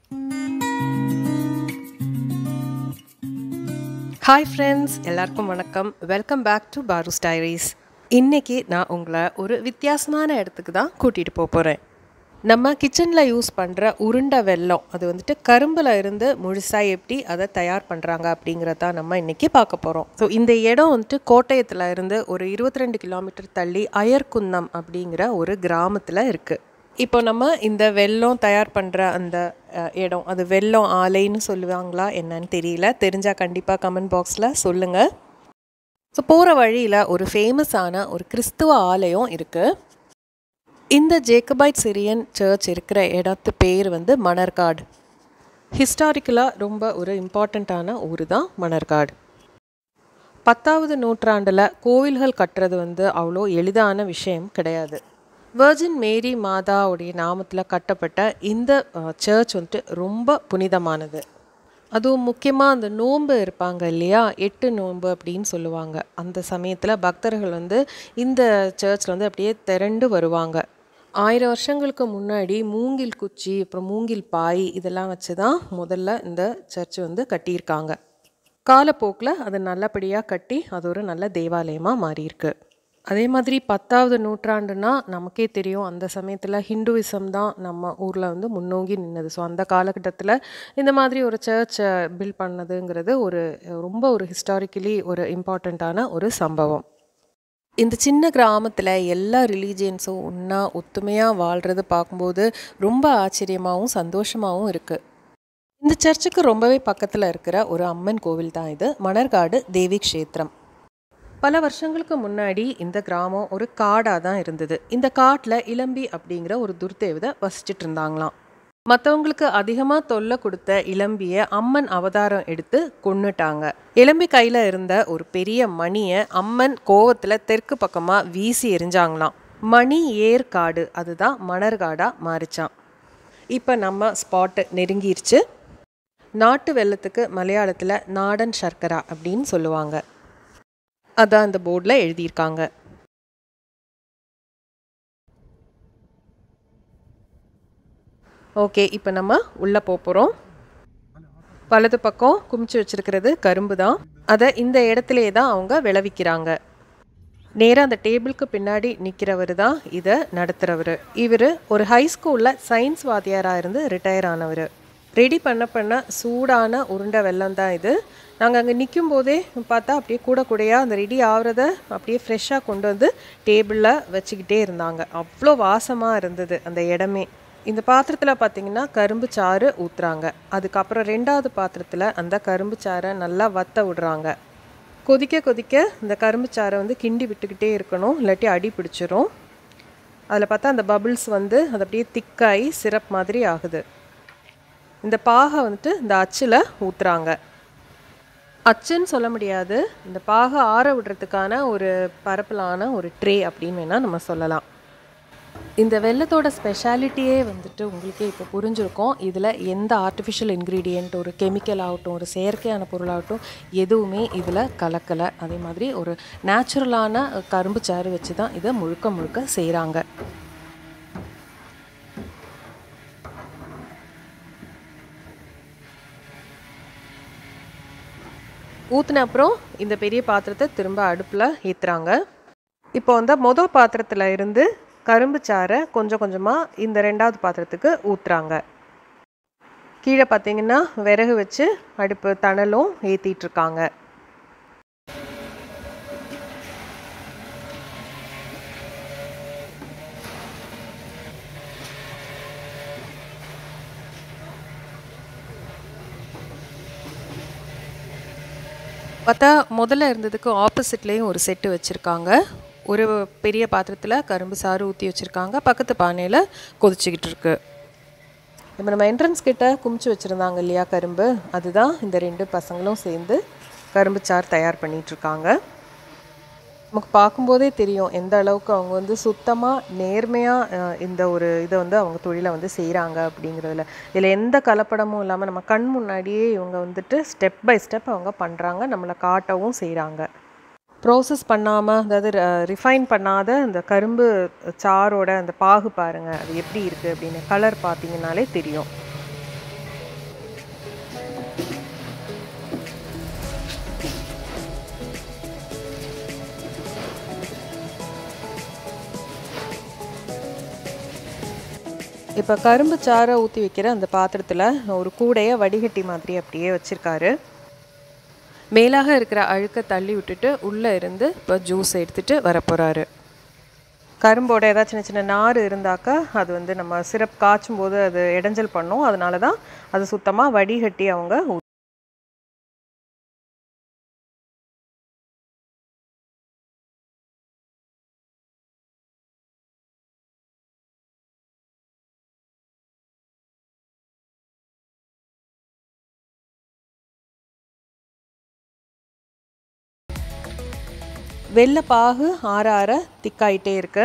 hi friends எல்லாருக்கும் வணக்கம் welcome back to Paaru's diaries இன்னைக்கு நான் உங்களை ஒரு வித்தியாசமான இடத்துக்கு தான் கூட்டிகிட்டு போக போகிறேன் நம்ம கிச்சனில் யூஸ் பண்ணுற உருண்டை வெல்லம் அது வந்துட்டு கரும்பில் இருந்து முழுசாக எப்படி அதை தயார் பண்ணுறாங்க அப்படிங்கிறத நம்ம இன்றைக்கி பார்க்க போகிறோம் ஸோ இந்த இடம் வந்துட்டு கோட்டயத்தில் இருந்து ஒரு இருபத்தி ரெண்டு கிலோமீட்டர் தள்ளி அயர்குந்தம் அப்படிங்கிற ஒரு கிராமத்தில் இருக்குது இப்போ நம்ம இந்த வெல்லம் தயார் பண்ணுற அந்த அஹ், இடம் அது வெல்லம் ஆலைன்னு சொல்லுவாங்களா என்னன்னு தெரியல தெரிஞ்சால் கண்டிப்பாக கமெண்ட் பாக்ஸில் சொல்லுங்கள் ஸோ போகிற வழியில் ஒரு ஃபேமஸான ஒரு கிறிஸ்துவ ஆலயம் இருக்குது இந்த ஜேக்கபைட் சிரியன் சர்ச் இருக்கிற இடத்து பேர் வந்து மணர்காடு ஹிஸ்டாரிக்கலாக ரொம்ப ஒரு இம்பார்ட்டண்ட்டான ஊர் தான் மணர்காடு பத்தாவது நூற்றாண்டில் கோவில்கள் கட்டுறது வந்து அவ்வளோ எளிதான விஷயம் கிடையாது வெர்ஜின் மேரி மாதாவுடைய நாமத்தில் கட்டப்பட்ட இந்த சர்ச் வந்துட்டு ரொம்ப புனிதமானது அதுவும் முக்கியமாக அந்த நோன்பு இருப்பாங்க இல்லையா எட்டு நோன்பு அப்படின்னு சொல்லுவாங்க அந்த சமயத்தில் பக்தர்கள் வந்து இந்த சர்ச்சில் வந்து அப்படியே திரண்டு வருவாங்க ஆயிரம் வருஷங்களுக்கு முன்னாடி மூங்கில் குச்சி அப்புறம் மூங்கில் பாய் இதெல்லாம் வச்சு தான் முதல்ல இந்த சர்ச் வந்து கட்டியிருக்காங்க காலப்போக்கில் அது நல்லபடியாக கட்டி அது ஒரு நல்ல தேவாலயமாக மாறியிருக்கு அதே மாதிரி பத்தாவது நூற்றாண்டுனா நமக்கே தெரியும் அந்த சமயத்தில் ஹிந்துவிசம் தான் நம்ம ஊரில் வந்து முன்னோங்கி நின்னது ஸோ அந்த காலகட்டத்தில் இந்த மாதிரி ஒரு சர்ச்சை பில்ட் பண்ணதுங்கிறது ஒரு ரொம்ப ஒரு ஹிஸ்டாரிக்கலி ஒரு இம்பார்ட்டண்ட்டான ஒரு சம்பவம் இந்த சின்ன கிராமத்தில் எல்லா ரிலீஜியன்ஸும் ஒன்றா ஒத்துமையாக வாழ்கிறது பார்க்கும்போது ரொம்ப ஆச்சரியமாகவும் சந்தோஷமாகவும் இருக்குது இந்த சர்ச்சுக்கு ரொம்பவே பக்கத்தில் இருக்கிற ஒரு அம்மன் கோவில் தான் இது மணர்காடு தேவி க்ஷேத்திரம் பல வருஷங்களுக்கு முன்னாடி இந்த கிராமம் ஒரு காடாக தான் இருந்தது இந்த காட்டில் இளம்பி அப்படிங்கிற ஒரு துர்தேவதை வசிச்சிட்டு இருந்தாங்களாம் மற்றவங்களுக்கு அதிகமாக தொல்லை கொடுத்த இளம்பியை அம்மன் அவதாரம் எடுத்து கொன்னுட்டாங்க இளம்பி கையில் இருந்த ஒரு பெரிய மணியை அம்மன் கோவத்தில் தெற்கு பக்கமாக வீசி எரிஞ்சாங்களாம் மணி ஏர் காடு அதுதான் மணர்காடாக மாறிச்சான் இப்போ நம்ம ஸ்பாட்டு நெருங்கிருச்சு நாட்டு வெள்ளத்துக்கு மலையாளத்தில் நாடன் சர்க்கரா அப்படின்னு சொல்லுவாங்க அதான் இந்த போர்டில் எழுதியிருக்காங்க ஓகே இப்போ நம்ம உள்ளே போக போகிறோம் வலது பக்கம் குமிச்சு வச்சிருக்கிறது கரும்பு தான் அதை இந்த இடத்துலே தான் அவங்க விளைவிக்கிறாங்க நேராக அந்த டேபிளுக்கு பின்னாடி நிற்கிறவர் தான் இதை நடத்துகிறவர் இவர் ஒரு ஹை ஸ்கூலில் சயின்ஸ் வாத்தியாராக இருந்து ரிட்டையர் ஆனவர் ரெடி பண்ண பண்ண சூடான உருண்டை வெல்லம் தான் இது நாங்கள் அங்கே நிற்கும் போதே பார்த்தா அப்படியே கூட கூடையாக அந்த ரெடி ஆகிறத அப்படியே ஃப்ரெஷ்ஷாக கொண்டு வந்து டேபிளில் வச்சுக்கிட்டே இருந்தாங்க அவ்வளோ வாசமாக இருந்தது அந்த இடமே இந்த பாத்திரத்தில் பார்த்தீங்கன்னா கரும்பு சாறு ஊற்றுறாங்க அதுக்கப்புறம் ரெண்டாவது பாத்திரத்தில் அந்த கரும்பு சாறை நல்லா வத்த விடுறாங்க கொதிக்க கொதிக்க இந்த கரும்பு சாறை வந்து கிண்டி விட்டுக்கிட்டே இருக்கணும் இல்லாட்டி அடி பிடிச்சிரும் அதில் பார்த்தா அந்த பபிள்ஸ் வந்து அது அப்படியே திக்காகி சிரப் மாதிரி ஆகுது இந்த பாகை வந்துட்டு இந்த அச்சில் ஊற்றுறாங்க அச்சுன்னு சொல்ல முடியாது இந்த பாகை ஆற விடுறதுக்கான ஒரு பரப்பலான ஒரு ட்ரே அப்படின்னு வேணால் நம்ம சொல்லலாம் இந்த வெள்ளத்தோட ஸ்பெஷாலிட்டியே வந்துட்டு உங்களுக்கே இப்போ புரிஞ்சிருக்கும் இதில் எந்த ஆர்டிஃபிஷியல் இன்க்ரீடியண்ட் ஒரு கெமிக்கல் ஆகட்டும் ஒரு செயற்கையான பொருளாகட்டும் எதுவுமே இதில் கலக்கலை அதே மாதிரி ஒரு நேச்சுரலான கரும்பு சாறு வச்சு தான் இதை முழுக்க முழுக்க செய்கிறாங்க ஊற்றின அப்புறம் இந்த பெரிய பாத்திரத்தை திரும்ப அடுப்பில் ஏற்றுறாங்க இப்போ வந்து மொதல் பாத்திரத்தில் இருந்து கரும்பு சாறை கொஞ்சம் கொஞ்சமாக இந்த ரெண்டாவது பாத்திரத்துக்கு ஊற்றுறாங்க கீழே பார்த்தீங்கன்னா விறகு வச்சு அடுப்பு தணலும் ஏற்றிட்டு இருக்காங்க பார்த்தா முதல்ல இருந்ததுக்கு ஆப்போசிட்லேயும் ஒரு செட்டு வச்சுருக்காங்க ஒரு பெரிய பாத்திரத்தில் கரும்பு சாறு ஊற்றி வச்சுருக்காங்க பக்கத்து பானையில் கொதிச்சுக்கிட்டு இருக்கு இப்போ நம்ம என்ட்ரன்ஸ் கிட்ட குமிச்சு வச்சுருந்தாங்க இல்லையா கரும்பு அதுதான் இந்த ரெண்டு பசங்களும் சேர்ந்து கரும்பு சாறு தயார் பண்ணிட்டு இருக்காங்க நமக்கு பார்க்கும்போதே தெரியும் எந்த அளவுக்கு அவங்க வந்து சுத்தமாக நேர்மையாக இந்த ஒரு இதை வந்து அவங்க தொழிலை வந்து செய்கிறாங்க அப்படிங்கிறதுல இதில் எந்த கலப்படமும் இல்லாமல் நம்ம கண் முன்னாடியே இவங்க வந்துட்டு ஸ்டெப் பை ஸ்டெப் அவங்க பண்ணுறாங்க நம்மளை காட்டவும் செய்கிறாங்க ப்ரோசஸ் பண்ணாமல் அதாவது ரிஃபைன் பண்ணாத அந்த கரும்பு சாரோட அந்த பாகு பாருங்கள் அது எப்படி இருக்குது அப்படின்னு கலர் பார்த்தீங்கன்னாலே தெரியும் இப்போ கரும்பு சாறை ஊற்றி வைக்கிற அந்த பாத்திரத்தில் ஒரு கூடையை வடிகட்டி மாதிரி அப்படியே வச்சுருக்காரு மேலாக இருக்கிற அழுக்க தள்ளி விட்டுட்டு உள்ளே இருந்து இப்போ ஜூஸ் எடுத்துகிட்டு வரப்போகிறாரு கரும்போட ஏதாவது சின்ன சின்ன நார் இருந்தாக்கா அது வந்து நம்ம சிரப் காய்ச்சும் போது அது இடைஞ்சல் பண்ணும் அதனால தான் அது சுத்தமாக வடிகட்டி அவங்க ஊ- வெள்ளை பாகு ஆற ஆற திக்காயிட்டே இருக்கு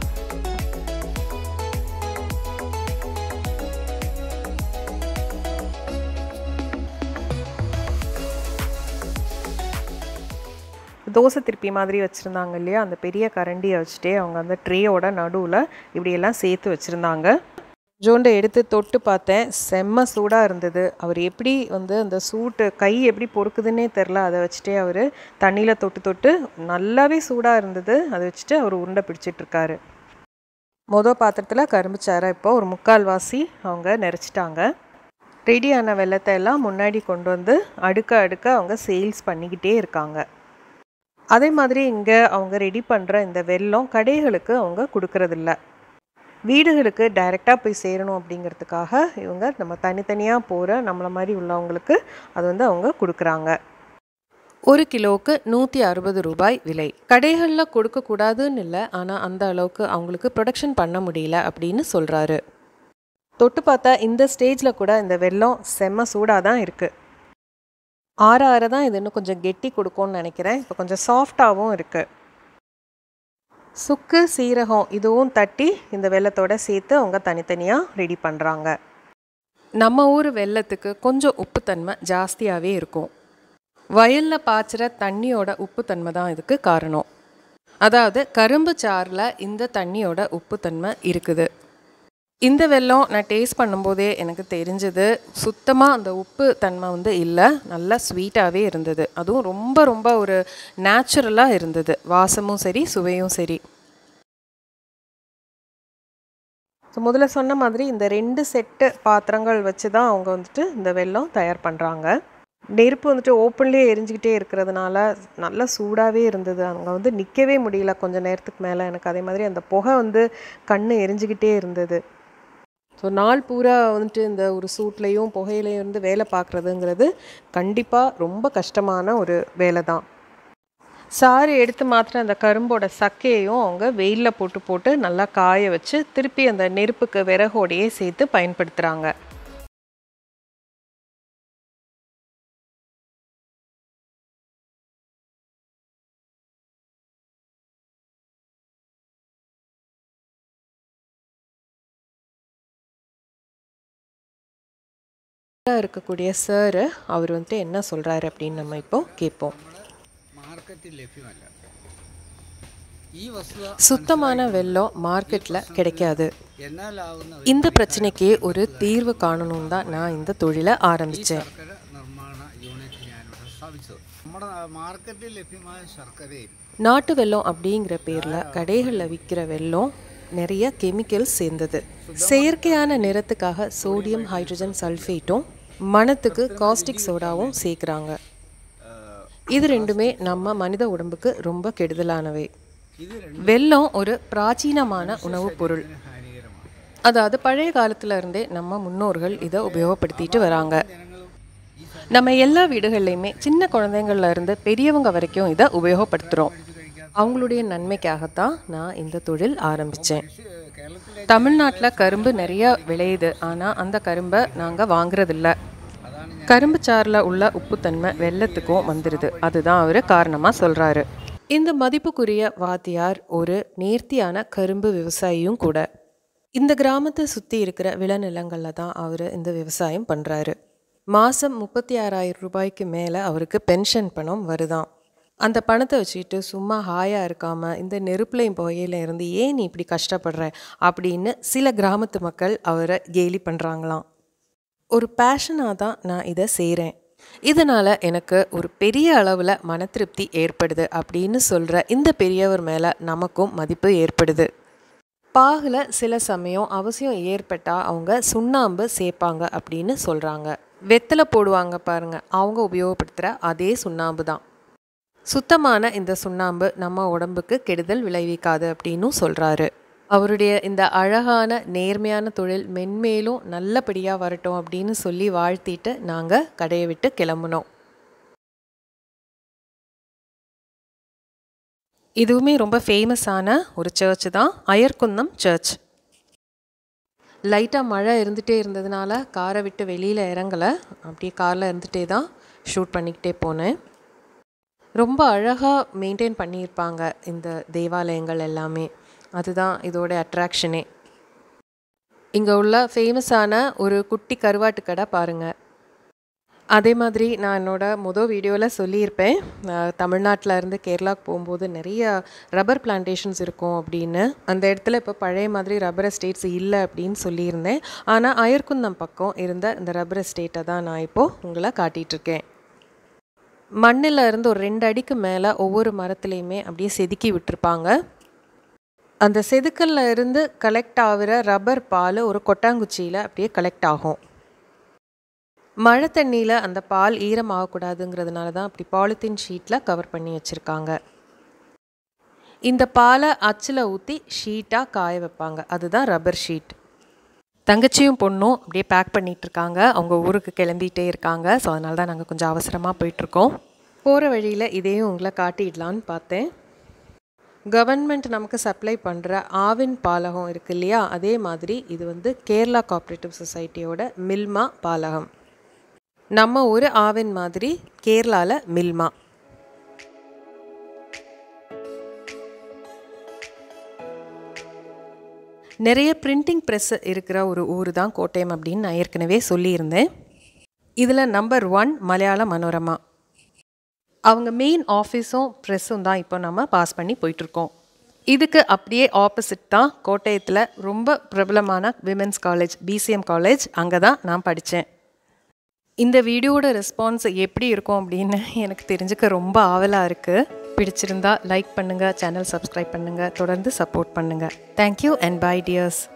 தோசை திருப்பி மாதிரி வச்சுருந்தாங்க இல்லையா அந்த பெரிய கரண்டியை வச்சுட்டே அவங்க அந்த ட்ரேயோட நடுவில் இப்படியெல்லாம் சேர்த்து வச்சுருந்தாங்க ஜோண்டை எடுத்து தொட்டு பார்த்தேன் செம்ம சூடாக இருந்தது அவர் எப்படி வந்து அந்த சூட்டு கை எப்படி பொறுக்குதுன்னே தெரில அதை வச்சுட்டே அவர் தண்ணியில் தொட்டு தொட்டு நல்லாவே சூடாக இருந்தது அதை வச்சுட்டு அவர் உருண்டை பிடிச்சிட்டு இருக்காரு மொதல் பாத்திரத்தில் கரும்பு சாறை இப்போ ஒரு முக்கால்வாசி அவங்க நிறச்சிட்டாங்க ரெடியான வெள்ளத்தை எல்லாம் முன்னாடி கொண்டு வந்து அடுக்க அடுக்க அவங்க சேல்ஸ் பண்ணிக்கிட்டே இருக்காங்க அதே மாதிரி இங்கே அவங்க ரெடி பண்ணுற இந்த வெல்லம் கடைகளுக்கு அவங்க கொடுக்கறதில்ல வீடுகளுக்கு டைரெக்டாக போய் சேரணும் அப்படிங்கிறதுக்காக இவங்க நம்ம தனித்தனியாக போகிற நம்மளை மாதிரி உள்ளவங்களுக்கு அது வந்து அவங்க கொடுக்குறாங்க ஒரு கிலோவுக்கு நூற்றி அறுபது ரூபாய் விலை கடைகளில் கொடுக்கக்கூடாதுன்னு இல்லை ஆனால் அந்த அளவுக்கு அவங்களுக்கு ப்ரொடக்ஷன் பண்ண முடியல அப்படின்னு சொல்கிறாரு தொட்டு பார்த்தா இந்த ஸ்டேஜில் கூட இந்த வெல்லம் செம்ம சூடாக தான் இருக்குது ஆற ஆற தான் இது இன்னும் கொஞ்சம் கெட்டி கொடுக்கும்னு நினைக்கிறேன் இப்போ கொஞ்சம் சாஃப்டாகவும் இருக்குது சுக்கு சீரகம் இதுவும் தட்டி இந்த வெல்லத்தோட சேர்த்து அவங்க தனித்தனியாக ரெடி பண்ணுறாங்க நம்ம ஊர் வெல்லத்துக்கு கொஞ்சம் உப்புத்தன்மை ஜாஸ்தியாகவே இருக்கும் வயலில் பாய்ச்சுற தண்ணியோட உப்புத்தன்மை தான் இதுக்கு காரணம் அதாவது கரும்பு சாறில் இந்த தண்ணியோட உப்புத்தன்மை இருக்குது இந்த வெல்லம் நான் டேஸ்ட் பண்ணும்போதே எனக்கு தெரிஞ்சது சுத்தமாக அந்த உப்பு தன்மை வந்து இல்லை நல்லா ஸ்வீட்டாகவே இருந்தது அதுவும் ரொம்ப ரொம்ப ஒரு நேச்சுரலாக இருந்தது வாசமும் சரி சுவையும் சரி ஸோ முதல்ல சொன்ன மாதிரி இந்த ரெண்டு செட்டு பாத்திரங்கள் வச்சு தான் அவங்க வந்துட்டு இந்த வெல்லம் தயார் பண்ணுறாங்க நெருப்பு வந்துட்டு ஓப்பன்லேயே எரிஞ்சுக்கிட்டே இருக்கிறதுனால நல்லா சூடாகவே இருந்தது அங்கே வந்து நிற்கவே முடியல கொஞ்சம் நேரத்துக்கு மேலே எனக்கு அதே மாதிரி அந்த புகை வந்து கண் எரிஞ்சுக்கிட்டே இருந்தது ஸோ நாள் பூரா வந்துட்டு இந்த ஒரு சூட்லேயும் புகையிலையும் இருந்து வேலை பார்க்குறதுங்கிறது கண்டிப்பாக ரொம்ப கஷ்டமான ஒரு வேலை தான் சாறு எடுத்து மாத்திர அந்த கரும்போட சக்கையையும் அவங்க வெயிலில் போட்டு போட்டு நல்லா காய வச்சு திருப்பி அந்த நெருப்புக்கு விறகோடையே சேர்த்து பயன்படுத்துகிறாங்க இருக்கக்கூடிய சார் அவர் வந்துட்டு என்ன சொல்கிறாரு அப்படின்னு நம்ம இப்போ கேட்போம் മാർക്കറ്റിൽ ലഭ്യമല്ല ഈ വസ്തുത சுத்தமான வெல்லம் மார்க்கெட்டில் கிடைக்காது എന്നാലാവുന്ന இந்த பிரச்சனைக்கு ஒரு தீர்வு காணணும் தான் நான் இந்த தொழிலை ஆரம்பித்தேன் ശർക്കര നിർമ്മാണ യൂണിറ്റ് ഞാനിവിടെ സ്ഥാപിച്ചത് നമ്മുടെ മാർക്കറ്റിൽ ലഭ്യമായ ശർക്കരയിൽ நாட்டு வெல்லம் அப்படிங்கிற பேரில் கடைகளில் விற்கிற வெல்லம் நிறைய கெமிக்கல்ஸ் சேர்ந்தது செயற்கையான நிறத்துக்காக சோடியம் ஹைட்ரஜன் சல்ஃபேட்டும் மணத்துக்கு காஸ்டிக் சோடாவும் சேர்க்குறாங்க இது ரெண்டுமே நம்ம மனித உடம்புக்கு ரொம்ப கெடுதலானவை ഇത് வெல்லம் ஒரு பிராச்சீனமான உணவுப் பொருள் ഹാനികരമാണ് அதாவது பழைய காலத்துல இருந்தே நம்ம முன்னோர்கள் இதை உபயோகப்படுத்திட்டு வராங்க நம்ம எல்லா வீடுகள்லையுமே சின்ன குழந்தைங்கள்ல இருந்து பெரியவங்க வரைக்கும் இதை உபயோகப்படுத்துகிறோம் அவங்களுடைய நன்மைக்காகத்தான் நான் இந்த தொழில் ஆரம்பித்தேன் കേരളത്തിലെ தமிழ்நாட்டில் கரும்பு நிறைய விளையுது ஆனால் அந்த கரும்பை நாங்கள் வாங்குறதில்ல கரும்பு சாறில் உள்ள உப்புத்தன்மை வெள்ளத்துக்கும் வந்துடுது அதுதான் அவர் காரணமாக சொல்கிறாரு இந்த மதிப்புக்குரிய வாத்தியார் ஒரு நேர்த்தியான கரும்பு விவசாயியும் கூட இந்த கிராமத்தை சுற்றி இருக்கிற விளைநிலங்களில் தான் அவர் இந்த விவசாயம் பண்ணுறாரு மாதம் முப்பத்தி ஆறாயிரம் ரூபாய்க்கு மேலே அவருக்கு பென்ஷன் பணம் வருதாம் அந்த பணத்தை வச்சுக்கிட்டு சும்மா ஹாயாக இருக்காமல் இந்த நெருப்புலையும் புகையில இருந்து ஏன் நீ இப்படி கஷ்டப்படுற அப்படின்னு சில கிராமத்து மக்கள் அவரை கேலி பண்ணுறாங்களாம் ஒரு பேஷனாக தான் நான் இதை செய்கிறேன் இதனால் எனக்கு ஒரு பெரிய அளவில் மன திருப்தி ஏற்படுது அப்படின்னு சொல்கிற இந்த பெரியவர் மேலே நமக்கும் மதிப்பு ஏற்படுது பாகில் சில சமயம் அவசியம் ஏற்பட்டால் அவங்க சுண்ணாம்பு சேர்ப்பாங்க அப்படின்னு சொல்கிறாங்க வெத்தலை போடுவாங்க பாருங்க அவங்க உபயோகப்படுத்துகிற அதே சுண்ணாம்பு தான் சுத்தமான இந்த சுண்ணாம்பு நம்ம உடம்புக்கு கெடுதல் விளைவிக்காது அப்படின்னும் சொல்கிறாரு அவருடைய இந்த அழகான நேர்மையான தொழில் மென்மேலும் நல்லபடியாக வரட்டும் அப்படின்னு சொல்லி வாழ்த்திட்டு நாங்கள் கடையை விட்டு கிளம்புனோம் இதுவுமே ரொம்ப ஃபேமஸான ஒரு சர்ச் தான் அயர்குந்தம் சர்ச் லைட்டாக மழை இருந்துகிட்டே இருந்ததுனால காரை விட்டு வெளியில் இறங்கலை அப்படியே காரில் இருந்துகிட்டே தான் ஷூட் பண்ணிக்கிட்டே போனேன் ரொம்ப அழகாக மெயின்டைன் பண்ணியிருப்பாங்க இந்த தேவாலயங்கள் எல்லாமே அதுதான் இதோட அட்ராக்ஷனே இங்கே உள்ள ஃபேமஸான ஒரு குட்டி கருவாட்டு கடை பாருங்கள் அதே மாதிரி நான் என்னோட மொதல் வீடியோவில் சொல்லியிருப்பேன் தமிழ்நாட்டில் இருந்து கேரளாவுக்கு போகும்போது நிறைய ரப்பர் பிளான்டேஷன்ஸ் இருக்கும் அப்படின்னு அந்த இடத்துல இப்போ பழைய மாதிரி ரப்பர் எஸ்டேட்ஸ் இல்லை அப்படின்னு சொல்லியிருந்தேன் ஆனால் அயர்குந்தம் பக்கம் இருந்த இந்த ரப்பர் எஸ்டேட்டை தான் நான் இப்போது உங்களை காட்டிகிட்ருக்கேன் மண்ணில் இருந்து ஒரு ரெண்டு அடிக்கு மேலே ஒவ்வொரு மரத்துலேயுமே அப்படியே செதுக்கி விட்டுருப்பாங்க அந்த செதுக்கல்ல இருந்து கலெக்ட் ஆகிற ரப்பர் பால் ஒரு கொட்டாங்குச்சியில் அப்படியே கலெக்ட் ஆகும் மழை தண்ணியில் அந்த பால் ஈரம் ஆகக்கூடாதுங்கிறதுனால தான் அப்படி பாலித்தீன் ஷீட்டில் கவர் பண்ணி வச்சுருக்காங்க இந்த பாலை அச்சில் ஊற்றி ஷீட்டாக காய வைப்பாங்க அதுதான் ரப்பர் ஷீட் தங்கச்சியும் பொண்ணும் அப்படியே பேக் பண்ணிகிட்டு இருக்காங்க அவங்க ஊருக்கு கிளம்பிகிட்டே இருக்காங்க ஸோ அதனால தான் நாங்கள் கொஞ்சம் அவசரமாக போயிட்டுருக்கோம் போகிற வழியில் இதையும் உங்களை காட்டிடலான்னு பார்த்தேன் கவர்மெண்ட் நமக்கு சப்ளை பண்ணுற ஆவின் பாலகம் இருக்குது இல்லையா அதே மாதிரி இது வந்து கேரளா கோஆப்ரேட்டிவ் சொசைட்டியோட மில்மா பாலகம் நம்ம ஒரு ஆவின் மாதிரி கேரளாவில் மில்மா நிறைய பிரிண்டிங் ப்ரெஸ் இருக்கிற ஒரு ஊர் தான் கோட்டயம் அப்படின்னு நான் ஏற்கனவே சொல்லியிருந்தேன் இதில் நம்பர் ஒன் மலையாள மனோரமா அவங்க மெயின் ஆஃபீஸும் ப்ரெஸ்ஸும் தான் இப்போ நம்ம பாஸ் பண்ணி போயிட்டுருக்கோம் இதுக்கு அப்படியே ஆப்போசிட் தான் கோட்டயத்தில் ரொம்ப பிரபலமான விமென்ஸ் காலேஜ் பிசிஎம் காலேஜ் அங்கே தான் நான் படித்தேன் இந்த வீடியோட ரெஸ்பான்ஸ் எப்படி இருக்கும் அப்படின்னு எனக்கு தெரிஞ்சுக்க ரொம்ப ஆவலாக இருக்குது பிடிச்சிருந்தா லைக் பண்ணுங்கள் சேனல் சப்ஸ்கிரைப் பண்ணுங்கள் தொடர்ந்து சப்போர்ட் பண்ணுங்கள் தேங்க்யூ அண்ட் பை டியர்ஸ்